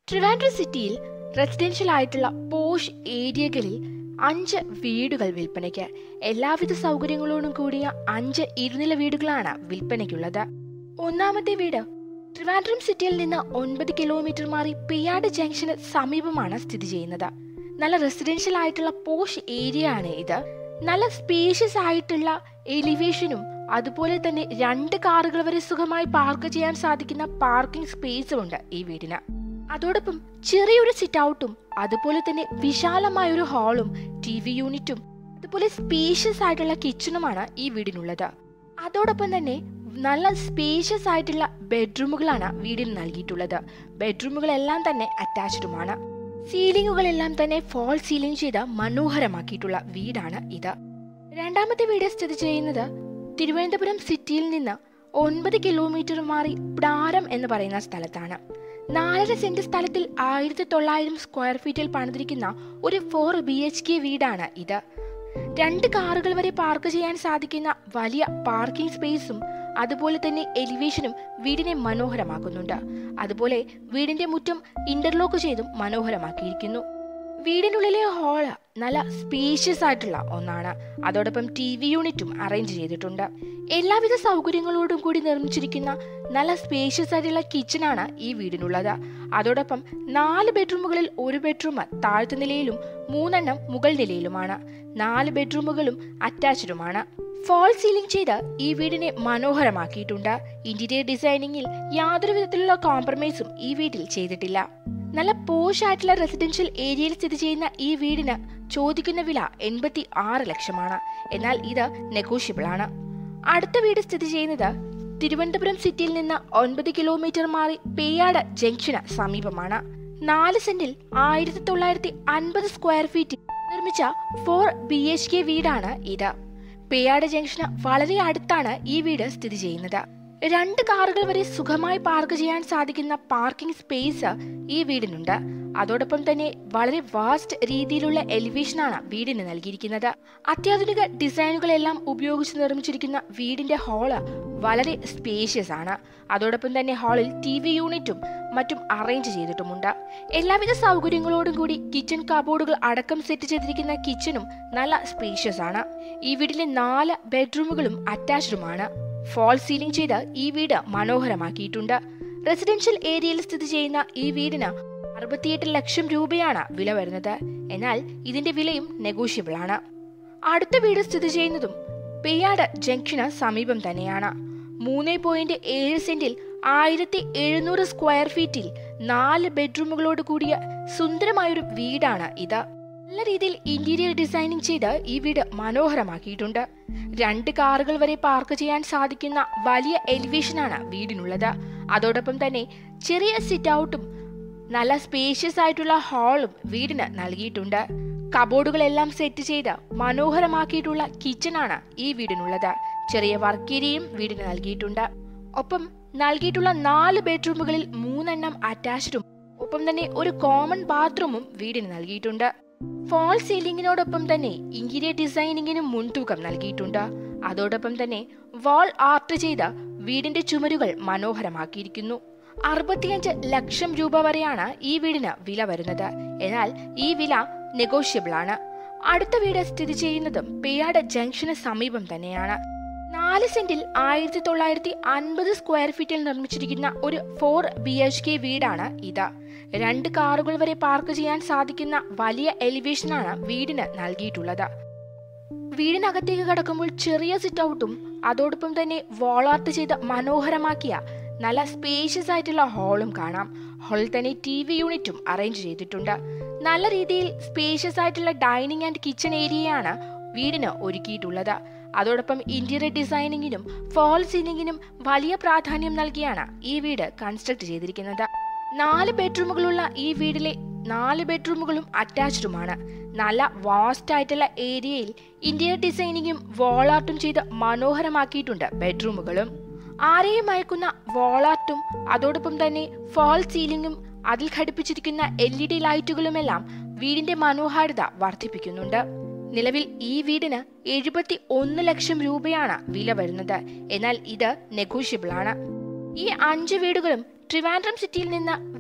ട്രിവാൻഡ്രം സിറ്റിയിൽ റെസിഡൻഷ്യൽ ആയിട്ടുള്ള പോഷ് ഏരിയകളിൽ അഞ്ച് വീടുകൾ വിൽപ്പനയ്ക്ക് എല്ലാവിധ സൗകര്യങ്ങളോടും കൂടിയ അഞ്ച് ഇരുനില വീടുകളാണ് വിൽപ്പനയ്ക്കുള്ളത് ഒന്നാമത്തെ വീട് ട്രിവാൻഡ്രം സിറ്റിയിൽ നിന്ന് ഒൻപത് കിലോമീറ്റർ മാറി പെയ്യാട് ജംഗ്ഷന് സമീപമാണ് സ്ഥിതി ചെയ്യുന്നത് നല്ല റെസിഡൻഷ്യൽ ആയിട്ടുള്ള പോഷ് ഏരിയ ആണ് ഇത് നല്ല സ്പേഷ്യസ് ആയിട്ടുള്ള എലിവേഷനും അതുപോലെ തന്നെ രണ്ട് കാറുകൾ വരെ സുഖമായി പാർക്ക് ചെയ്യാൻ സാധിക്കുന്ന പാർക്കിംഗ് സ്പേസും ഉണ്ട് ഈ വീടിന് അതോടൊപ്പം ചെറിയൊരു സിറ്റ് ഔട്ടും അതുപോലെ തന്നെ വിശാലമായ ഒരു ഹാളും ടി വി യൂണിറ്റും അതുപോലെ സ്പേഷ്യസ് ആയിട്ടുള്ള കിച്ചണുമാണ് ഈ വീടിനുള്ളത് അതോടൊപ്പം തന്നെ നല്ല സ്പേഷ്യസ് ആയിട്ടുള്ള ബെഡ്റൂമുകളാണ് വീടിന് നൽകിയിട്ടുള്ളത് ബെഡ്റൂമുകളെല്ലാം തന്നെ അറ്റാച്ച്ഡുമാണ് സീലിംഗുകളെല്ലാം തന്നെ ഫോൾ സീലിംഗ് ചെയ്ത് മനോഹരമാക്കിയിട്ടുള്ള വീടാണ് ഇത് രണ്ടാമത്തെ വീട് സ്ഥിതി ചെയ്യുന്നത് തിരുവനന്തപുരം സിറ്റിയിൽ നിന്ന് ഒൻപത് കിലോമീറ്റർ മാറി പ്രാരം എന്ന് പറയുന്ന സ്ഥലത്താണ് നാലര സെന്റ് സ്ഥലത്തിൽ ആയിരത്തി തൊള്ളായിരം സ്ക്വയർ ഫീറ്റിൽ പണിതിരിക്കുന്ന ഒരു ഫോർ ബി എച്ച് കെ വീടാണ് ഇത് രണ്ട് കാറുകൾ വരെ പാർക്ക് ചെയ്യാൻ സാധിക്കുന്ന വലിയ പാർക്കിംഗ് സ്പേസും അതുപോലെ തന്നെ എലിവേഷനും വീടിനെ മനോഹരമാക്കുന്നുണ്ട് അതുപോലെ വീടിന്റെ മുറ്റം ഇന്റർലോക്ക് ചെയ്തും മനോഹരമാക്കിയിരിക്കുന്നു വീടിനുള്ളിലെ ഹാള് നല്ല സ്പേഷ്യസ് ആയിട്ടുള്ള ഒന്നാണ് അതോടൊപ്പം ടി വി യൂണിറ്റും അറേഞ്ച് ചെയ്തിട്ടുണ്ട് എല്ലാവിധ സൗകര്യങ്ങളോടും കൂടി നിർമ്മിച്ചിരിക്കുന്ന നല്ല സ്പേഷ്യസ് ആയിട്ടുള്ള കിച്ചണാണ് ഈ വീടിനുള്ളത് അതോടൊപ്പം നാല് ബെഡ്റൂമുകളിൽ ഒരു ബെഡ്റൂം താഴ്ത്ത നിലയിലും മൂന്നെണ്ണം മുകൾ നിലയിലുമാണ് നാല് ബെഡ്റൂമുകളും അറ്റാച്ച്ഡുമാണ് ഫോൾ സീലിംഗ് ചെയ്ത് ഈ വീടിനെ മനോഹരമാക്കിയിട്ടുണ്ട് ഇന്റീരിയർ ഡിസൈനിങ്ങിൽ യാതൊരു വിധത്തിലുള്ള കോംപ്രമൈസും ഈ വീട്ടിൽ ചെയ്തിട്ടില്ല നല്ല പോഷ് ആയിട്ടുള്ള റെസിഡൻഷ്യൽ ഏരിയയിൽ സ്ഥിതി ചെയ്യുന്ന ഈ വീടിന് ചോദിക്കുന്ന വില എൺപത്തി ആറ് ലക്ഷമാണ് എന്നാൽ ഇത് നെഗോഷ്യബിൾ ആണ് അടുത്ത വീട് സ്ഥിതി ചെയ്യുന്നത് തിരുവനന്തപുരം സിറ്റിയിൽ നിന്ന് ഒൻപത് കിലോമീറ്റർ മാറി പേയാട് ജംഗ്ഷന് സമീപമാണ് നാല് സെന്റിൽ ആയിരത്തി തൊള്ളായിരത്തി അൻപത് സ്ക്വയർ ഫീറ്റിൽ നിർമ്മിച്ച ഫോർ ബി എച്ച് കെ വീടാണ് ഇത് പേയാട് ജംഗ്ഷന് വളരെ അടുത്താണ് ഈ വീട് സ്ഥിതി ചെയ്യുന്നത് രണ്ട് കാറുകൾ വരെ സുഖമായി പാർക്ക് ചെയ്യാൻ സാധിക്കുന്ന പാർക്കിംഗ് സ്പേസ് ഈ വീടിനുണ്ട് അതോടൊപ്പം തന്നെ വളരെ വാസ്റ്റ് രീതിയിലുള്ള എലിവേഷനാണ് വീടിന് നൽകിയിരിക്കുന്നത് അത്യാധുനിക ഡിസൈനുകളെല്ലാം ഉപയോഗിച്ച് നിർമ്മിച്ചിരിക്കുന്ന വീടിന്റെ ഹാള് വളരെ സ്പേഷ്യസ് ആണ് അതോടൊപ്പം തന്നെ ഹാളിൽ ടി വി യൂണിറ്റും മറ്റും അറേഞ്ച് ചെയ്തിട്ടുമുണ്ട് എല്ലാവിധ സൗകര്യങ്ങളോടും കൂടി കിച്ചൺ കബോർഡുകൾ അടക്കം സെറ്റ് ചെയ്തിരിക്കുന്ന കിച്ചണും നല്ല സ്പേഷ്യസ് ആണ് ഈ വീടിലെ നാല് ബെഡ്റൂമുകളും അറ്റാച്ച്ഡുമാണ് ഫോൾ സീലിംഗ് ചെയ്ത് ഈ വീട് മനോഹരമാക്കിയിട്ടുണ്ട് റെസിഡൻഷ്യൽ ഏരിയയിൽ സ്ഥിതി ചെയ്യുന്ന ഈ വീടിന് അറുപത്തിയെട്ട് ലക്ഷം രൂപയാണ് വില വരുന്നത് എന്നാൽ ഇതിന്റെ വിലയും നെഗോഷ്യബിൾ ആണ് അടുത്ത വീട് സ്ഥിതി ചെയ്യുന്നതും പെയ്യാട് ജംഗ്ഷന് സമീപം തന്നെയാണ് മൂന്ന് പോയിന്റ് ഏഴ് സെന്റിൽ ആയിരത്തി എഴുന്നൂറ് സ്ക്വയർ ഫീറ്റിൽ നാല് ബെഡ്റൂമുകളോട് കൂടിയ സുന്ദരമായൊരു വീടാണ് ഇത് നല്ല രീതിയിൽ ഇന്റീരിയർ ഡിസൈനിങ് ചെയ്ത് ഈ വീട് മനോഹരമാക്കിയിട്ടുണ്ട് രണ്ട് കാറുകൾ വരെ പാർക്ക് ചെയ്യാൻ സാധിക്കുന്ന വലിയ എലിവേഷനാണ് വീടിനുള്ളത് അതോടൊപ്പം തന്നെ ചെറിയ സിറ്റ് ഔട്ടും നല്ല സ്പേഷ്യസ് ആയിട്ടുള്ള ഹാളും വീടിന് നൽകിയിട്ടുണ്ട് കബോർഡുകളെല്ലാം സെറ്റ് ചെയ്ത് മനോഹരമാക്കിയിട്ടുള്ള കിച്ചണാണ് ഈ വീടിനുള്ളത് ചെറിയ വർക്ക് ഏരിയയും വീടിന് നൽകിയിട്ടുണ്ട് ഒപ്പം നൽകിയിട്ടുള്ള നാല് ബെഡ്റൂമുകളിൽ മൂന്നെണ്ണം അറ്റാച്ച്ഡും ഒപ്പം തന്നെ ഒരു കോമൺ ബാത്റൂമും വീടിന് നൽകിയിട്ടുണ്ട് ഫോൾ സീലിംഗിനോടൊപ്പം തന്നെ ഇന്റീരിയർ ഡിസൈനിങ്ങിനും മുൻതൂക്കം നൽകിയിട്ടുണ്ട് അതോടൊപ്പം തന്നെ വാൾ ആർട്ട് ചെയ്ത് വീടിന്റെ ചുമരുകൾ മനോഹരമാക്കിയിരിക്കുന്നു അറുപത്തിയഞ്ച് ലക്ഷം രൂപ വരെയാണ് ഈ വീടിന് വില വരുന്നത് എന്നാൽ ഈ വില നെഗോഷ്യബിൾ ആണ് അടുത്ത വീട് സ്ഥിതി ചെയ്യുന്നതും പേയാട് ജംഗ്ഷന് സമീപം തന്നെയാണ് നാല് സെന്റിൽ ആയിരത്തി തൊള്ളായിരത്തി അൻപത് സ്ക്വയർ ഫീറ്റിൽ നിർമ്മിച്ചിരിക്കുന്ന ഒരു ഫോർ ബി എച്ച് കെ വീടാണ് ഇത് രണ്ട് കാറുകൾ വരെ പാർക്ക് ചെയ്യാൻ സാധിക്കുന്ന വലിയ എലിവേഷനാണ് വീടിന് നൽകിയിട്ടുള്ളത് വീടിനകത്തേക്ക് കടക്കുമ്പോൾ ചെറിയ സിറ്റ് ഔട്ടും അതോടൊപ്പം തന്നെ വോളാർട്ട് ചെയ്ത് മനോഹരമാക്കിയ നല്ല സ്പേഷ്യസ് ആയിട്ടുള്ള ഹാളും കാണാം ഹാളിൽ തന്നെ ടി വി യൂണിറ്റും അറേഞ്ച് ചെയ്തിട്ടുണ്ട് നല്ല രീതിയിൽ സ്പേഷ്യസ് ആയിട്ടുള്ള ഡൈനിങ് ആൻഡ് കിച്ചൺ ഏരിയയാണ് വീടിന് ഒരുക്കിയിട്ടുള്ളത് അതോടൊപ്പം ഇന്റീരിയർ ഡിസൈനിങ്ങിനും ഫോൾ സീലിംഗിനും വലിയ പ്രാധാന്യം നൽകിയാണ് ഈ വീട് കൺസ്ട്രക്ട് ചെയ്തിരിക്കുന്നത് നാല് ബെഡ്റൂമുകളുള്ള ഈ വീടിലെ നാല് ബെഡ്റൂമുകളും അറ്റാച്ച്ഡുമാണ് നല്ല വാസ്റ്റ് ആയിട്ടുള്ള ഏരിയയിൽ ഇന്റീരിയർ ഡിസൈനിങ്ങും വോളാർട്ടും ചെയ്ത് മനോഹരമാക്കിയിട്ടുണ്ട് ബെഡ്റൂമുകളും ആരെയും മയക്കുന്ന വോളാർട്ടും അതോടൊപ്പം തന്നെ ഫോൾ സീലിംഗും അതിൽ ഘടിപ്പിച്ചിരിക്കുന്ന എൽ ഇ ഡി ലൈറ്റുകളുമെല്ലാം വീടിന്റെ മനോഹാരിത വർദ്ധിപ്പിക്കുന്നുണ്ട് നിലവിൽ ഈ വീടിന് എഴുപത്തി ഒന്ന് ലക്ഷം രൂപയാണ് വില വരുന്നത് എന്നാൽ ഇത് നെഗോഷ്യബിൾ ആണ് ഈ അഞ്ച് വീടുകളും ട്രിവാൻഡ്രം സിറ്റിയിൽ നിന്ന് വെറും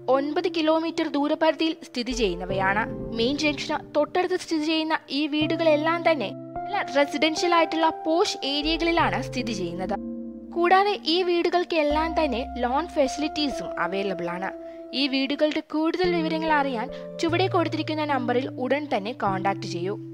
ഒൻപത് കിലോമീറ്റർ ദൂരപരിധിയിൽ സ്ഥിതി ചെയ്യുന്നവയാണ് മെയിൻ ജംഗ്ഷന് തൊട്ടടുത്ത് സ്ഥിതി ചെയ്യുന്ന ഈ വീടുകളെല്ലാം തന്നെ നല്ല റെസിഡൻഷ്യൽ ആയിട്ടുള്ള പോഷ് ഏരിയകളിലാണ് സ്ഥിതി ചെയ്യുന്നത് കൂടാതെ ഈ വീടുകൾക്ക് എല്ലാം തന്നെ ലോൺ ഫെസിലിറ്റീസും അവൈലബിൾ ആണ് ഈ വീടുകളുടെ കൂടുതൽ വിവരങ്ങൾ അറിയാൻ ചുവടെ കൊടുത്തിരിക്കുന്ന നമ്പറിൽ ഉടൻ തന്നെ കോൺടാക്ട് ചെയ്യൂ